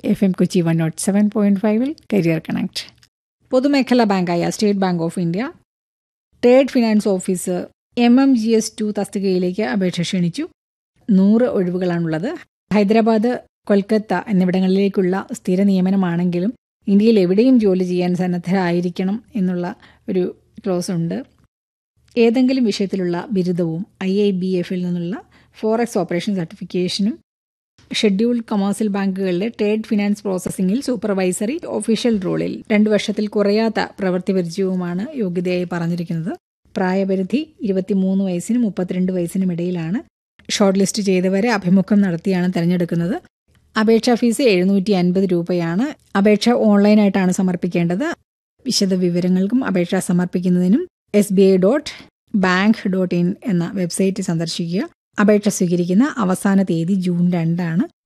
F M Kochi one naught seven point ഫൈവിൽ career connect പൊതുമേഖലാ ബാങ്കായ state bank of India trade finance officer M M G S two തസ്തികയിലേക്ക് അപേക്ഷ ക്ഷണിച്ചു നൂറ് ഒഴിവുകളാണുള്ളത് ഹൈദരാബാദ് കൊൽക്കത്ത എന്നിവിടങ്ങളിലേക്കുള്ള സ്ഥിര നിയമനമാണെങ്കിലും ഇന്ത്യയിൽ എവിടെയും ജോലി ചെയ്യാൻ സന്നദ്ധരായിരിക്കണം എന്നുള്ള ഒരു ക്ലോസ് ഉണ്ട് ഏതെങ്കിലും വിഷയത്തിലുള്ള ബിരുദവും ഐ ഐ ബി എഫിൽ നിന്നുള്ള ഫോറക്സ് ഓപ്പറേഷൻ സർട്ടിഫിക്കേഷനും ഷെഡ്യൂൾഡ് കൊമേഴ്സ്യൽ ബാങ്കുകളിലെ ട്രേഡ് ഫിനാൻസ് പ്രോസസ്സിംഗിൽ സൂപ്പർവൈസറി ഒഫീഷ്യൽ റോളിൽ രണ്ട് വർഷത്തിൽ കുറയാത്ത പ്രവൃത്തി പരിചയവുമാണ് യോഗ്യതയായി പറഞ്ഞിരിക്കുന്നത് പ്രായപരിധി ഇരുപത്തിമൂന്ന് വയസ്സിനും മുപ്പത്തിരണ്ട് വയസ്സിനും ഇടയിലാണ് ഷോർട്ട് ലിസ്റ്റ് ചെയ്തവരെ അഭിമുഖം നടത്തിയാണ് തിരഞ്ഞെടുക്കുന്നത് അപേക്ഷാ ഫീസ് എഴുന്നൂറ്റി അൻപത് രൂപയാണ് അപേക്ഷ ഓൺലൈനായിട്ടാണ് സമർപ്പിക്കേണ്ടത് വിശദ വിവരങ്ങൾക്കും അപേക്ഷ സമർപ്പിക്കുന്നതിനും S B I dot bank dot in എന്ന വെബ്സൈറ്റ് സന്ദർശിക്കുക അപേക്ഷ സ്വീകരിക്കുന്ന അവസാന തീയതി ജൂൺ രണ്ടാണ്